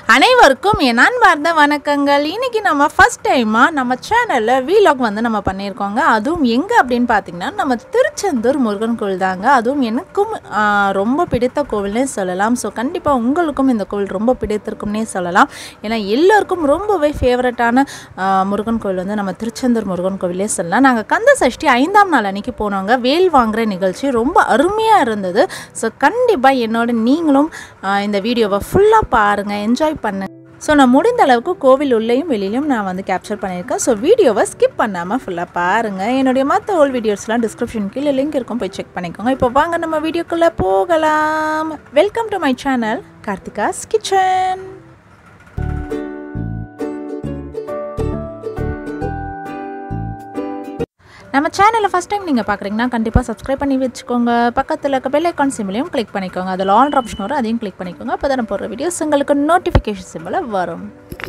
அனைவருக்கும் என் அன்பார்ந்த வணக்கங்கள் இன்னைக்கு நம்ம ஃபர்ஸ்ட் டைமாக நம்ம சேனலில் வீலாக் வந்து நம்ம பண்ணியிருக்கோங்க அதுவும் எங்கே அப்படின்னு பார்த்தீங்கன்னா நம்ம திருச்செந்தூர் முருகன் கோவில் தாங்க அதுவும் எனக்கும் ஆ, ரொம்ப பிடித்த கோவில்னே சொல்லலாம் ஸோ கண்டிப்பாக உங்களுக்கும் இந்த கோவில் ரொம்ப பிடித்திருக்கும்னே சொல்லலாம் ஏன்னா எல்லோருக்கும் ரொம்பவே ஃபேவரட்டான முருகன் கோவில் வந்து நம்ம திருச்செந்தூர் முருகன் கோவிலே சொல்லலாம் நாங்கள் கந்த சஷ்டி ஐந்தாம் நாள் அன்னைக்கு போனோங்க வேல் வாங்குற நிகழ்ச்சி ரொம்ப அருமையாக இருந்தது ஸோ கண்டிப்பாக என்னோட நீங்களும் ஆ, இந்த வீடியோவை ஃபுல்லாக பாருங்கள் என்ஜாய் பண்ணுங்க ஸோ நான் முடிந்த அளவுக்கு கோவில் உள்ளேயும் வெளியிலும் நான் வந்து கேப்சர் பண்ணியிருக்கேன் ஸோ வீடியோவை ஸ்கிப் பண்ணாமல் ஃபுல்லாக பாருங்கள் என்னுடைய மற்ற ஓல்ட் வீடியோஸ்லாம் டிஸ்கிரிப்ஷன் கீழே லிங்க் இருக்கும் போய் செக் பண்ணிக்கோங்க இப்போ வாங்க நம்ம வீடியோக்குள்ளே போகலாம் welcome to my channel Karthika's kitchen நம்ம சேனலை ஃபஸ்ட் டைம் நீங்கள் பார்க்குறீங்கன்னா கண்டிப்பாக சப்ஸ்கிரைப் பண்ணி வச்சுக்கோங்க பக்கத்தில் இருக்க பெல் ஐக்கான் சிம்பிளையும் கிளிக் பண்ணிக்கோங்க அதில் ஆல் ஆப்ஷன் வரும் அதையும் கிளிக் பண்ணிக்கோங்க அப்போ தான் போடுற வீடியோஸ் உங்களுக்கு நோட்டிஃபிகேஷன் சிம்பிளாக வரும்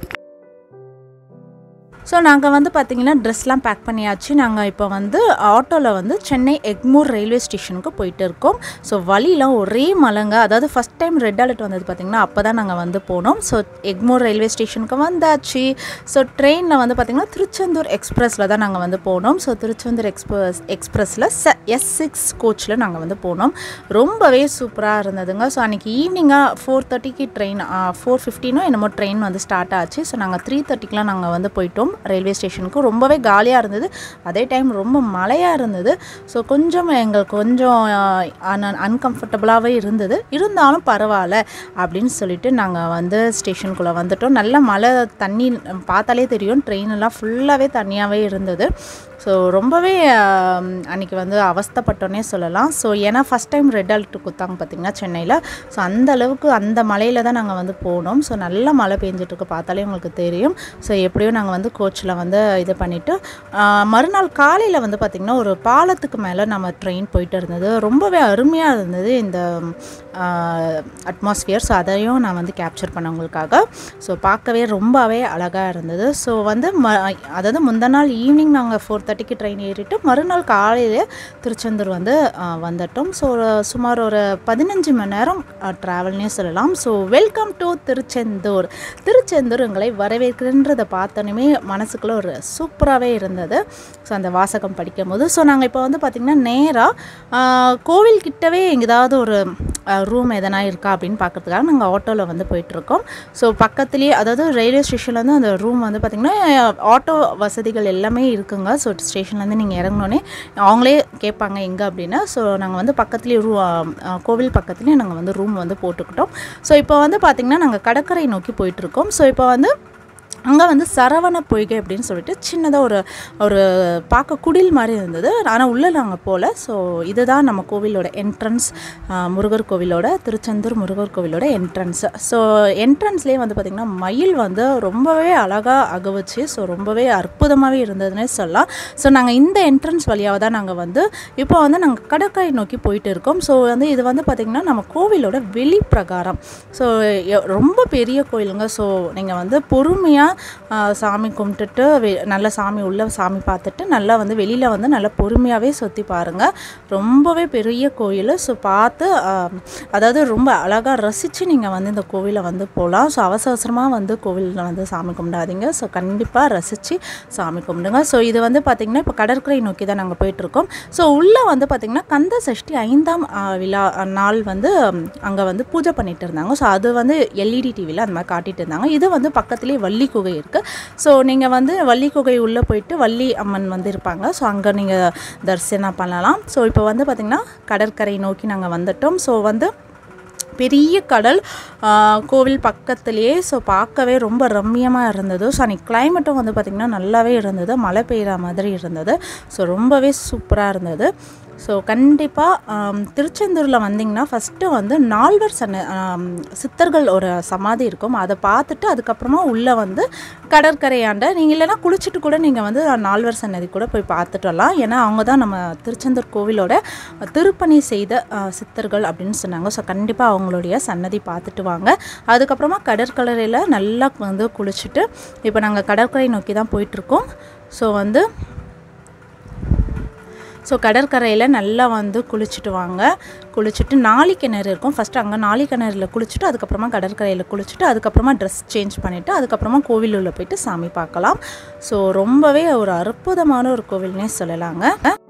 ஸோ நாங்கள் வந்து பார்த்திங்கன்னா ட்ரெஸ்லாம் பேக் பண்ணியாச்சு நாங்கள் இப்போ வந்து ஆட்டோவில் வந்து சென்னை எக்மூர் ரயில்வே ஸ்டேஷனுக்கு போயிட்டு இருக்கோம் ஸோ வழியில் ஒரே மலைங்க அதாவது ஃபஸ்ட் டைம் ரெட் அலர்ட் வந்தது பார்த்திங்கன்னா அப்போ தான் நாங்கள் வந்து போனோம் ஸோ எக்மூர் ரயில்வே ஸ்டேஷனுக்கு வந்தாச்சு ஸோ ட்ரெயினில் வந்து பார்த்திங்கன்னா திருச்செந்தூர் எக்ஸ்பிரஸில் தான் நாங்கள் வந்து போனோம் ஸோ திருச்செந்தூர் எக்ஸ்பிரஸ் எக்ஸ்பிரஸில் ச எஸ் சிக்ஸ் கோச்சில் நாங்கள் வந்து போனோம் ரொம்பவே சூப்பராக இருந்ததுங்க ஸோ அன்றைக்கி ஈவினிங்காக ஃபோர் தேர்ட்டிக்கு ட்ரெயின் ஃபோர் ஃபிஃப்டினோ என்னமோ ட்ரெயின் வந்து ஸ்டார்ட் ஆச்சு ஸோ நாங்கள் த்ரீ தேர்ட்டிக்கெலாம் நாங்கள் வந்து போயிட்டோம் ரயில்வே ஸ்டேஷனுக்கு ரொம்பவே காலியாக இருந்தது அதே டைம் ரொம்ப மழையாக இருந்தது ஸோ கொஞ்சம் எங்களுக்கு கொஞ்சம் அன்கம்ஃபர்டபுளாகவே இருந்தது இருந்தாலும் பரவாயில்ல அப்படின்னு சொல்லிட்டு நாங்கள் வந்து ஸ்டேஷனுக்குள்ளே வந்துட்டோம் நல்ல மழை தண்ணி பார்த்தாலே தெரியும் ட்ரெயின் எல்லாம் ஃபுல்லாகவே தண்ணியாகவே இருந்தது ஸோ ரொம்பவே ஆம், அன்னைக்கு வந்து அவஸ்தைப்பட்டோன்னே சொல்லலாம் ஸோ ஏன்னா ஃபஸ்ட் டைம் ரெட் அலர்ட் கொடுத்தாங்க பார்த்திங்கன்னா சென்னையில் ஸோ அந்த அளவுக்கு அந்த மலையில் தான் நாங்கள் வந்து போனோம் ஸோ நல்ல மழை பெஞ்சிட்ருக்கு பார்த்தாலே உங்களுக்கு தெரியும் ஸோ எப்படியோ நாங்கள் வந்து கோச்சில் வந்து இது பண்ணிவிட்டு மறுநாள் காலையில் வந்து பார்த்திங்கன்னா ஒரு பாலத்துக்கு மேலே நம்ம ட்ரெயின் போயிட்டு இருந்தது ரொம்பவே அருமையாக இருந்தது இந்த அட்மாஸ்ஃபியர் ஸோ அதையும் நான் வந்து கேப்சர் பண்ண உங்களுக்காக ஸோ பார்க்கவே ரொம்பவே அழகாக இருந்தது ஸோ வந்து ம அதாவது முந்த நாள் ஈவினிங் நாங்கள் ஃபோர் தேர்ட்டிக்கு ட்ரெயின் ஏறிட்டு மறுநாள் காலையில் திருச்செந்தூர் வந்து ஆ, வந்துட்டோம் ஸோ ஒரு சுமார் ஒரு பதினஞ்சு மணி நேரம் ட்ராவல்னே சொல்லலாம் so welcome to Tiruchendur Tiruchendur எங்களை வரவேற்கிறன்றதை பார்த்தோன்னே மனசுக்குள்ளே ஒரு சூப்பராகவே இருந்தது ஸோ அந்த வாசகம் படிக்கும்போது ஸோ நாங்கள் இப்போ வந்து பார்த்திங்கன்னா நேராக கோவில் கிட்டவே எங்கேயாவது ஒரு ரூம் எதனா இருக்கா அப்படின்னு பார்க்கறதுக்காக நாங்கள் ஆட்டோவில் வந்து போயிட்டுருக்கோம் ஸோ பக்கத்துலேயே அதாவது ரயில்வே ஸ்டேஷனில் வந்து அந்த ரூம் வந்து பார்த்திங்கன்னா ஆட்டோ வசதிகள் எல்லாமே இருக்குங்க ஸோ ஸ்டேஷன்லேருந்து நீங்கள் இறங்கினோன்னே அவங்களே கேட்பாங்க எங்கே அப்படின்னு ஸோ நாங்கள் வந்து பக்கத்துலேயே ரூ ஆ, கோவில் பக்கத்துலேயே நாங்கள் வந்து ரூம் வந்து போட்டுக்கிட்டோம் ஸோ இப்போ வந்து பார்த்திங்கன்னா நாங்கள் கடற்கரை நோக்கி போயிட்டுருக்கோம் ஸோ இப்போ வந்து அங்கே வந்து சரவண பொய்கை அப்படின்னு சொல்லிட்டு சின்னதாக ஒரு ஒரு பார்க்க குடில் மாதிரி இருந்தது ஆனால் உள்ளே நாங்கள் போகல ஸோ இதுதான் நம்ம கோவிலோட என்ட்ரன்ஸ் முருகர் கோவிலோட திருச்செந்தூர் முருகர் கோவிலோட என்ட்ரன்ஸ் ஸோ என்ட்ரன்ஸ்லேயே வந்து பார்த்திங்கன்னா மயில் வந்து ரொம்பவே அழகாக அகவச்சு ஸோ ரொம்பவே அற்புதமாகவே இருந்ததுன்னே சொல்லலாம் ஸோ நாங்கள் இந்த என்ட்ரன்ஸ் வழியாக தான் நாங்கள் வந்து இப்போ வந்து நாங்கள் கடற்கரை நோக்கி போயிட்டு இருக்கோம் ஸோ வந்து இது வந்து பார்த்திங்கன்னா நம்ம கோவிலோட வெளி பிரகாரம் ஸோ ரொம்ப பெரிய கோயிலுங்க ஸோ நீங்கள் வந்து பொறுமையாக சாமி கும்பிட்டுட்டு வெ நல்ல சாமி உள்ள சாமி பார்த்துட்டு நல்லா வந்து வெளியில் வந்து நல்லா பொறுமையாகவே சுற்றி பாருங்கள் ரொம்பவே பெரிய கோயில் ஸோ பார்த்து ஆ, அதாவது ரொம்ப அழகாக ரசித்து நீங்கள் வந்து இந்த கோவிலை வந்து போகலாம் ஸோ அவசர அவசரமாக வந்து கோவிலில் வந்து சாமி கும்பிடாதீங்க ஸோ கண்டிப்பாக ரசித்து சாமி கும்பிடுங்க ஸோ இது வந்து பார்த்திங்கன்னா இப்போ கடற்கரை நோக்கி தான் நாங்கள் போயிட்டுருக்கோம் ஸோ உள்ளே வந்து பார்த்திங்கன்னா கந்த சஷ்டி ஐந்தாம் ஆ, விழா ஆ, நாள் வந்து அங்கே வந்து பூஜை பண்ணிட்டு இருந்தாங்க ஸோ அது வந்து எல்இடி டிவியில் அந்த மாதிரி காட்டிட்டு இருந்தாங்க இது வந்து பக்கத்துலேயே வள்ளி குகை இருக்குது ஸோ நீங்கள் வந்து வள்ளி குகை உள்ளே போயிட்டு வள்ளி அம்மன் வந்து இருப்பாங்க ஸோ அங்கே நீங்கள் தரிசனம் பண்ணலாம் ஸோ இப்போ வந்து பார்த்திங்கன்னா கடற்கரை நோக்கி நாங்கள் வந்துட்டோம் ஸோ வந்து பெரிய கடல் ஆ, கோவில் பக்கத்துலேயே ஸோ பார்க்கவே ரொம்ப ரம்மியமாக இருந்தது ஸோ அன்றைக்கி கிளைமேட்டும் வந்து பார்த்திங்கன்னா நல்லாவே இருந்தது மழை பெய்கிற மாதிரி இருந்தது ஸோ ரொம்பவே சூப்பராக இருந்தது ஸோ கண்டிப்பாக திருச்செந்தூரில் வந்தீங்கன்னா ஃபஸ்ட்டு வந்து நால்வர் சன்ன ஆம், சித்தர்கள் ஒரு சமாதி இருக்கும் அதை பார்த்துட்டு அதுக்கப்புறமா உள்ளே வந்து கடற்கரையாண்ட நீங்கள் இல்லைன்னா குளிச்சுட்டு கூட நீங்கள் வந்து நால்வர் சன்னதி கூட போய் பார்த்துட்டு வரலாம் ஏன்னா அவங்க தான் நம்ம திருச்செந்தூர் கோவிலோட திருப்பணி செய்த ஆ, சித்தர்கள் அப்படின்னு சொன்னாங்க ஸோ கண்டிப்பாக அவங்களுடைய சன்னதி பார்த்துட்டு வாங்க அதுக்கப்புறமா கடற்கரையில் நல்லா வந்து குளிச்சுட்டு இப்போ நாங்கள் கடற்கரை நோக்கி தான் போயிட்டுருக்கோம் ஸோ வந்து ஸோ கடற்கரையில் நல்லா வந்து குளிச்சுட்டு வாங்க குளிச்சுட்டு நாளி கிணறு இருக்கும் ஃபஸ்ட்டு அங்கே நாளி கிணறுல குளிச்சுட்டு அதுக்கப்புறமா கடற்கரையில் குளிச்சுட்டு அதுக்கப்புறமா ட்ரெஸ் சேஞ்ச் பண்ணிவிட்டு அதுக்கப்புறமா கோவில் உள்ள போயிட்டு சாமி பார்க்கலாம் ஸோ ரொம்பவே ஒரு அற்புதமான ஒரு கோவில்னே சொல்லலாங்க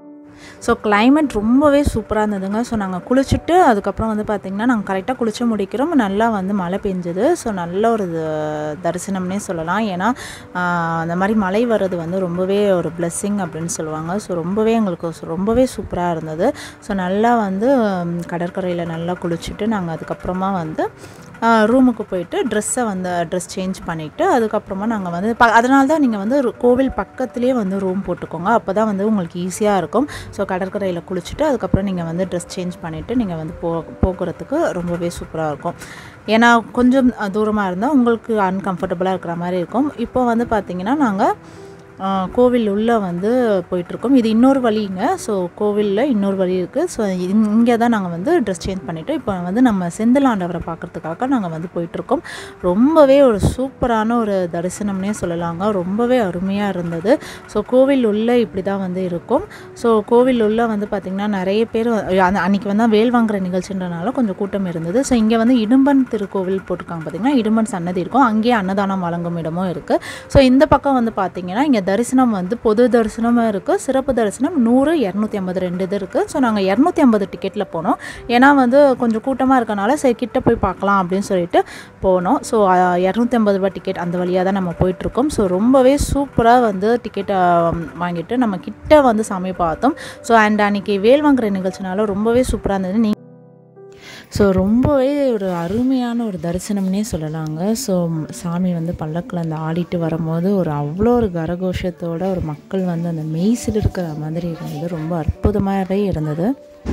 ஸோ climate ரொம்பவே சூப்பராக இருந்ததுங்க ஸோ நாங்கள் குளிச்சுட்டு அதுக்கப்புறம் வந்து பார்த்திங்கன்னா நாங்கள் கரெக்டாக குளிச்சு முடிக்கிறோம் நல்லா வந்து மழை பெஞ்சுது ஸோ நல்ல ஒரு த- தரிசனம்னே சொல்லலாம் ஏன்னா ஆஹ், அந்த மாதிரி மழை வர்றது வந்து ரொம்பவே ஒரு blessing அப்படின்னு சொல்லுவாங்க ஸோ ரொம்பவே எங்களுக்கு சு- ரொம்பவே சூப்பராக இருந்தது ஸோ நல்லா வந்து கடற்கரையில் நல்லா குளிச்சுட்டு நாங்கள் அதுக்கப்புறமா வந்து ரூமுக்கு போயிட்டு ட்ரெஸ்ஸை வந்து ட்ரெஸ் சேஞ்ச் பண்ணிவிட்டு அதுக்கப்புறமா நாங்கள் வந்து ப அதனால தான் நீங்கள் வந்து ரு- கோவில் பக்கத்துலேயே வந்து ரூம் போட்டுக்கோங்க அப்போ தான் வந்து உங்களுக்கு ஈஸியாக இருக்கும் ஸோ கடற்கரையில் குளிச்சுட்டு அதுக்கப்புறம் நீங்கள் வந்து ட்ரெஸ் சேஞ்ச் பண்ணிவிட்டு நீங்கள் வந்து போ போக்குறதுக்கு ரொம்பவே சூப்பராக இருக்கும் ஏன்னா கொஞ்சம் தூரமாக இருந்தால் உங்களுக்கு அன்கம்ஃபர்டபுளாக இருக்கிற மாதிரி இருக்கும் இப்போ வந்து பார்த்திங்கன்னா நாங்கள் ஆஹ் கோவில் உள்ளே வந்து போயிட்டுருக்கோம் இது இன்னொரு வழிங்க ஸோ கோவிலில் இன்னொரு வழி இருக்குது ஸோ இங்கே தான் நாங்கள் வந்து ட்ரெஸ் சேஞ்ச் பண்ணிவிட்டு இப்போ வந்து நம்ம செந்திலாண்டவரை பார்க்குறதுக்காக நாங்கள் வந்து போயிட்டுருக்கோம் ரொம்பவே ஒரு சூப்பரான ஒரு தரிசனம்னே சொல்லலாங்க ரொம்பவே அருமையாக இருந்தது ஸோ கோவில் உள்ளே இப்படி தான் வந்து இருக்கும் ஸோ கோவில் உள்ளே வந்து பார்த்திங்கன்னா நிறைய பேர் வ- அந்த அன்றைக்கி வந்து வேல் வாங்குற நிகழ்ச்சின்றனால கொஞ்சம் கூட்டம் இருந்தது ஸோ இங்கே வந்து இடும்பன் திருக்கோவில் போட்டிருக்காங்க பார்த்திங்கன்னா இடும்பன் சன்னதி இருக்கும் அங்கேயே அன்னதானம் வழங்கும் இடமும் இருக்குது ஸோ இந்த பக்கம் வந்து பார்த்திங்கன்னா இங்கே தரிசனம் வந்து பொது தரிசனமும் இருக்குது சிறப்பு தரிசனம் நூறு இரநூத்தி ஐம்பது ரெண்டு இது இருக்குது ஸோ நாங்கள் இரநூத்தி ஐம்பது டிக்கெட்டில் போனோம் ஏன்னா வந்து கொஞ்சம் கூட்டமாக இருக்கனால சரி கிட்ட போய் பார்க்கலாம் அப்படின்னு சொல்லிட்டு போனோம் ஸோ இரநூத்தி ஐம்பது ரூபாய் டிக்கெட் அந்த வழியாக தான் நம்ம போயிட்டுருக்கோம் ஸோ ரொம்பவே சூப்பராக வந்து டிக்கெட்டை வாங்கிட்டு நம்ம கிட்ட வந்து சாமி பார்த்தோம் ஸோ அண்ட் அன்றைக்கி வேல் வாங்குற நிகழ்ச்சினால ரொம்பவே சூப்பராக இருந்தது நீ ஸோ ரொம்பவே ஒரு அருமையான ஒரு தரிசனம்னே சொல்லலாங்க ஸோ சாமி வந்து பல்லக்கில் அந்த ஆடிட்டு வரும்போது ஒரு அவ்வளோ ஒரு கரகோஷத்தோட ஒரு மக்கள் வந்து அந்த மெய்சில் இருக்கிற மாதிரி இருந்தது ரொம்ப அற்புதமாகவே இருந்தது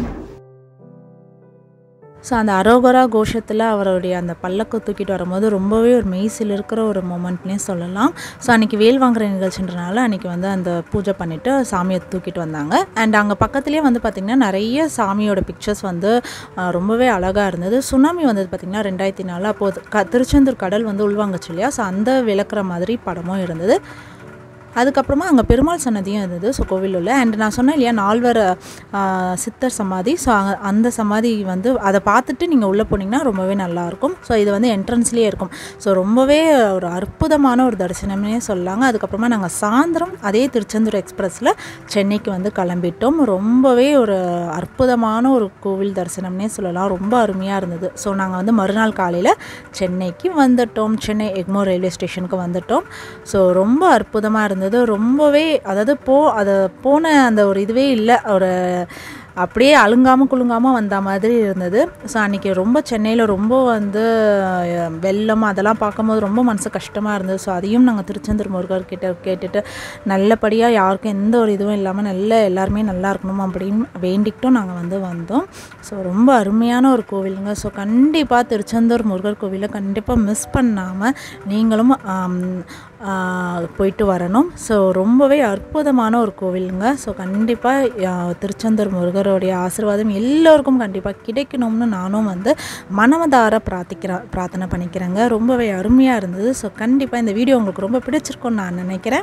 ஸோ அந்த அரோகரா கோஷத்தில் அவருடைய அந்த பல்லக்கு தூக்கிட்டு வரும்போது ரொம்பவே ஒரு மெய்சில் இருக்கிற ஒரு மூமெண்ட்னே சொல்லலாம் ஸோ அன்றைக்கி வேல் வாங்குற நிகழ்ச்சின்றனால அன்றைக்கி வந்து அந்த பூஜை பண்ணிவிட்டு சாமியை தூக்கிட்டு வந்தாங்க அண்ட் அங்கே பக்கத்துலேயே வந்து பார்த்திங்கன்னா நிறைய சாமியோட பிக்சர்ஸ் வந்து ஆஹ், ரொம்பவே அழகாக இருந்தது சுனாமி வந்தது பார்த்திங்கன்னா ரெண்டாயிரத்தி நாலு அப்போது க திருச்செந்தூர் கடல் வந்து உள்வாங்குச்சு இல்லையா ஸோ அந்த விளக்குற மாதிரி படமும் இருந்தது அதுக்கப்புறமா அங்கே பெருமாள் சன்னதியும் இருந்தது ஸோ கோவில் உள்ள அண்ட் நான் சொன்னேன் இல்லையா நால்வர் ஆ, சித்தர் சமாதி ஸோ அந்த சமாதி வந்து அதை பார்த்துட்டு நீங்கள் உள்ளே போனீங்கன்னா ரொம்பவே நல்லாயிருக்கும் ஸோ இது வந்து என்ட்ரன்ஸ்லேயே இருக்கும் ஸோ ரொம்பவே ஒரு அற்புதமான ஒரு தரிசனமே சொல்லலாங்க அதுக்கப்புறமா நாங்கள் சாயந்தரம் அதே திருச்செந்தூர் எக்ஸ்பிரஸில் சென்னைக்கு வந்து கிளம்பிட்டோம் ரொம்பவே ஒரு அற்புதமான ஒரு கோவில் தரிசனம்னே சொல்லலாம் ரொம்ப அருமையாக இருந்தது ஸோ நாங்கள் வந்து மறுநாள் காலையில் சென்னைக்கு வந்துட்டோம் சென்னை எக்மோர் ரயில்வே ஸ்டேஷனுக்கு வந்துட்டோம் ஸோ ரொம்ப அற்புதமாக இருந்தது ரொம்பவே அதாவது போ அதை போன அந்த ஒரு இதுவே இல்லை ஒரு அப்படியே அழுங்காமல் குலுங்காமல் வந்த மாதிரி இருந்தது ஸோ அன்றைக்கி ரொம்ப சென்னையில் ரொம்ப வந்து அஹ், வெள்ளம் அதெல்லாம் பார்க்கும்போது ரொம்ப மனசு கஷ்டமாக இருந்தது ஸோ அதையும் நாங்கள் திருச்செந்தூர் முருகர் கிட்ட கேட்டுட்டு நல்லபடியாக யாருக்கும் எந்த ஒரு இதுவும் இல்லாமல் நல்ல எல்லாருமே நல்லா இருக்கணும் அப்படின்னு வேண்டிக்கிட்டும் நாங்கள் வந்து வந்தோம் ஸோ ரொம்ப அருமையான ஒரு கோவிலுங்க ஸோ கண்டிப்பாக திருச்செந்தூர் முருகர் கோவிலை கண்டிப்பாக மிஸ் பண்ணாமல் நீங்களும் ஆம், ஆ, போயிட்டு வரணும் ஸோ ரொம்பவே அற்புதமான ஒரு கோவிலுங்க ஸோ கண்டிப்பாக திருச்செந்தூர் முருகருடைய ஆசீர்வாதம் எல்லோருக்கும் கண்டிப்பாக கிடைக்கணும்னு நானும் வந்து மனமதார பிரார்த்திக்கிற பிரார்த்தனை பண்ணிக்கிறேங்க ரொம்பவே அருமையாக இருந்தது ஸோ கண்டிப்பாக இந்த வீடியோ உங்களுக்கு ரொம்ப பிடிச்சிருக்கும்னு நான் நினைக்கிறேன்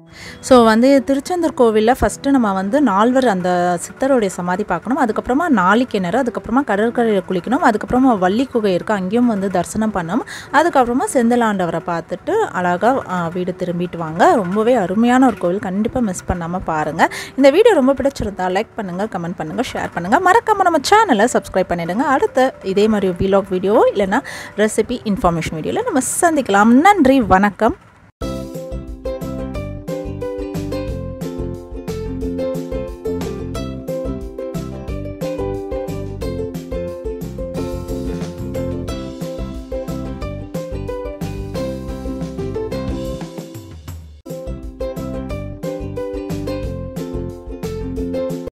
ஸோ வந்து திருச்செந்தூர் கோவிலில் ஃபஸ்ட்டு நம்ம வந்து நால்வர் அந்த சித்தருடைய சமாதி பார்க்கணும் அதுக்கப்புறமா நாளி கிணறு அதுக்கப்புறமா கடற்கரையில் குளிக்கணும் அதுக்கப்புறமா வள்ளி குகை இருக்குது அங்கேயும் வந்து தரிசனம் பண்ணணும் அதுக்கப்புறமா செந்திலாண்டவரை பார்த்துட்டு அழகாக வீடு திரும்பிட்டு வாங்க ரொம்பவே அருமையான ஒரு கோவில் கண்டிப்பாக மிஸ் பண்ணாமல் பாருங்கள் இந்த வீடியோ ரொம்ப பிடிச்சிருந்தா லைக் பண்ணுங்கள் கமெண்ட் பண்ணுங்கள் ஷேர் பண்ணுங்கள் மறக்காமல் நம்ம சேனலை சப்ஸ்கிரைப் பண்ணிடுங்க அடுத்த இதே மாதிரி விலாக் வீடியோ இல்லைன்னா ரெசிபி இன்ஃபர்மேஷன் வீடியோவில் நம்ம சந்திக்கலாம் நன்றி வணக்கம்